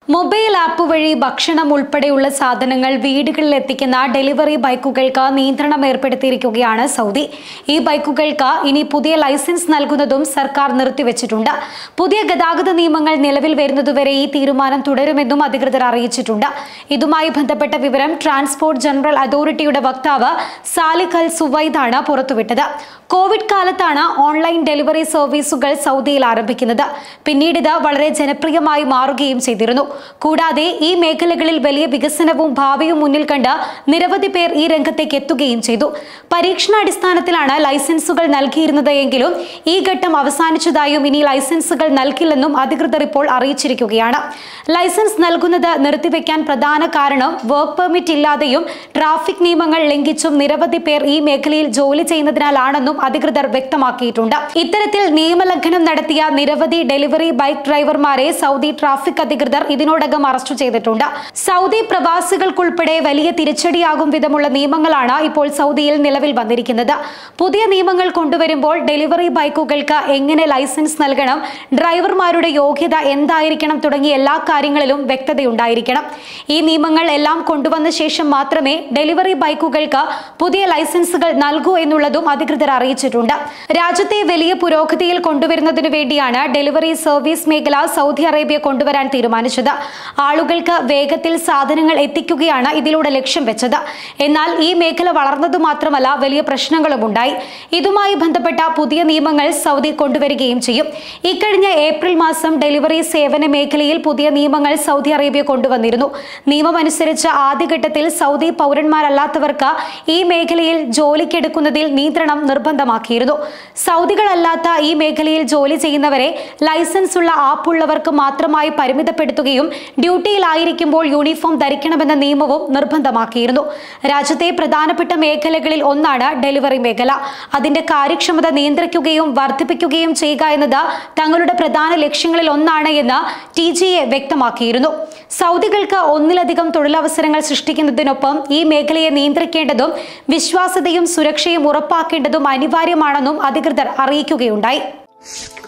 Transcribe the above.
mobile app വഴി ഭക്ഷണം ഉൾപ്പെടെയുള്ള സാധനങ്ങൾ വീടുകളിൽ എത്തിക്കുന്ന ഡെലിവറി ബൈക്കുകൾക്ക് നിയന്ത്രണം ഏർപ്പെടുത്തിയിരിക്കുകയാണ് സൗദി ഈ ബൈക്കുകൾക്ക് ഇനി പുതിയ ലൈസൻസ് നൽകുന്നതും സർക്കാർ നിർത്തിവെച്ചിട്ടുണ്ട് പുതിയ ഗതാഗത നിയമങ്ങൾ നിലവിൽ വരുന്നതുവരെ ഈ തീരുമാനം തുടരുമെന്നും അധികൃതർ അറിയിച്ചിട്ടുണ്ട് ഇതുമായി ബന്ധപ്പെട്ട വിവരം ട്രാൻസ്പോർട്ട് ജനറൽ അതോറിറ്റിയുടെ വക്താവ് സാലിഖ് അൽ സുവൈദാണ് പുറത്തുവിട്ടത് കോവിഡ് കാലത്താണ് ഓൺലൈൻ ഡെലിവറി സർവീസുകൾ സൗദിയിൽ ആരംഭിക്കുന്നത് പിന്നീട് ഇത് വളരെ ജനപ്രിയമായി മാറുകയും ചെയ്തിരുന്നു കൂടാതെ ഈ മേഖലകളിൽ വലിയ വികസനവും ഭാവിയും മുന്നിൽ കണ്ട് നിരവധി പേർ ഈ രംഗത്തേക്ക് എത്തുകയും ചെയ്തു പരീക്ഷണാടിസ്ഥാനത്തിലാണ് ലൈസൻസുകൾ നൽകിയിരുന്നത് എങ്കിലും ഈ ഘട്ടം അവസാനിച്ചതായും ഇനി ലൈസൻസുകൾ നൽകില്ലെന്നും അധികൃതർ ഇപ്പോൾ അറിയിച്ചിരിക്കുകയാണ് ലൈസൻസ് നൽകുന്നത് നിർത്തിവെക്കാൻ പ്രധാന കാരണം വർക്ക് പെർമിറ്റ് ഇല്ലാതെയും ട്രാഫിക് നിയമങ്ങൾ ലംഘിച്ചും നിരവധി പേർ ഈ മേഖലയിൽ ജോലി ചെയ്യുന്നതിനാലാണെന്നും അധികൃതർ വ്യക്തമാക്കിയിട്ടുണ്ട് ഇത്തരത്തിൽ നിയമലംഘനം നടത്തിയ നിരവധി ഡെലിവറി ബൈക്ക് ഡ്രൈവർമാരെ സൗദി ട്രാഫിക് അധികൃതർ ഇതിനോടകം അറസ്റ്റ് ചെയ്തിട്ടുണ്ട് സൗദി പ്രവാസികൾക്കുൾപ്പെടെ വലിയ തിരിച്ചടിയാകും വിധമുള്ള നിയമങ്ങളാണ് ഇപ്പോൾ സൗദിയിൽ നിലവിൽ വന്നിരിക്കുന്നത് പുതിയ നിയമങ്ങൾ കൊണ്ടുവരുമ്പോൾ ഡെലിവറി ബൈക്കുകൾക്ക് എങ്ങനെ ലൈസൻസ് നൽകണം ഡ്രൈവർമാരുടെ യോഗ്യത എന്തായിരിക്കണം തുടങ്ങിയ എല്ലാ കാര്യങ്ങളിലും വ്യക്തതയുണ്ടായിരിക്കണം ഈ നിയമങ്ങൾ എല്ലാം കൊണ്ടുവന്ന ശേഷം മാത്രമേ ഡെലിവറി ബൈക്കുകൾക്ക് പുതിയ ലൈസൻസുകൾ നൽകൂ എന്നുള്ളതും അധികൃതർ അറിയിച്ചിട്ടുണ്ട് രാജ്യത്തെ വലിയ പുരോഗതിയിൽ കൊണ്ടുവരുന്നതിനു വേണ്ടിയാണ് ഡെലിവറി സർവീസ് മേഖല സൗദി അറേബ്യ കൊണ്ടുവരാൻ തീരുമാനിച്ചത് ആളുകൾക്ക് വേഗത്തിൽ സാധനങ്ങൾ എത്തിക്കുകയാണ് ഇതിലൂടെ ലക്ഷ്യം വെച്ചത് എന്നാൽ ഈ മേഖല വളർന്നതു മാത്രമല്ല വലിയ പ്രശ്നങ്ങളും ഉണ്ടായി ഇതുമായി ബന്ധപ്പെട്ട പുതിയ നിയമങ്ങൾ സൗദി കൊണ്ടുവരികയും ചെയ്യും ഇക്കഴിഞ്ഞ ഏപ്രിൽ മാസം ഡെലിവറി സേവന മേഖലയിൽ പുതിയ നിയമങ്ങൾ സൗദി അറേബ്യ കൊണ്ടുവന്നിരുന്നു നിയമമനുസരിച്ച് ആദ്യഘട്ടത്തിൽ സൗദി പൗരന്മാരല്ലാത്തവർക്ക് ഈ മേഖലയിൽ ജോലിക്കെടുക്കുന്നതിൽ നിയന്ത്രണം നിർബന്ധമാക്കിയിരുന്നു സൗദികളല്ലാത്ത ഈ മേഖലയിൽ ജോലി ചെയ്യുന്നവരെ ലൈസൻസ് ഉള്ള ആപ്പ് ഉള്ളവർക്ക് മാത്രമായി പരിമിതപ്പെടുത്തുകയും ഡ്യൂട്ടിയിലായിരിക്കുമ്പോൾ യൂണിഫോം ധരിക്കണമെന്ന നിയമവും നിർബന്ധമാക്കിയിരുന്നു രാജ്യത്തെ പ്രധാനപ്പെട്ട മേഖലകളിൽ ഒന്നാണ് ഡെലിവറി മേഖല അതിന്റെ കാര്യക്ഷമത നിയന്ത്രിക്കുകയും വർദ്ധിപ്പിക്കുകയും ചെയ്യുക എന്നത് തങ്ങളുടെ പ്രധാന ലക്ഷ്യങ്ങളിൽ ഒന്നാണ് എന്ന് ടി ജി എ വ്യക്തമാക്കിയിരുന്നു സൗദികൾക്ക് ഒന്നിലധികം തൊഴിലവസരങ്ങൾ സൃഷ്ടിക്കുന്നതിനൊപ്പം ഈ മേഖലയെ നിയന്ത്രിക്കേണ്ടതും വിശ്വാസ്യതയും സുരക്ഷയും ഉറപ്പാക്കേണ്ടതും അനിവാര്യമാണെന്നും അധികൃതർ അറിയിക്കുകയുണ്ടായി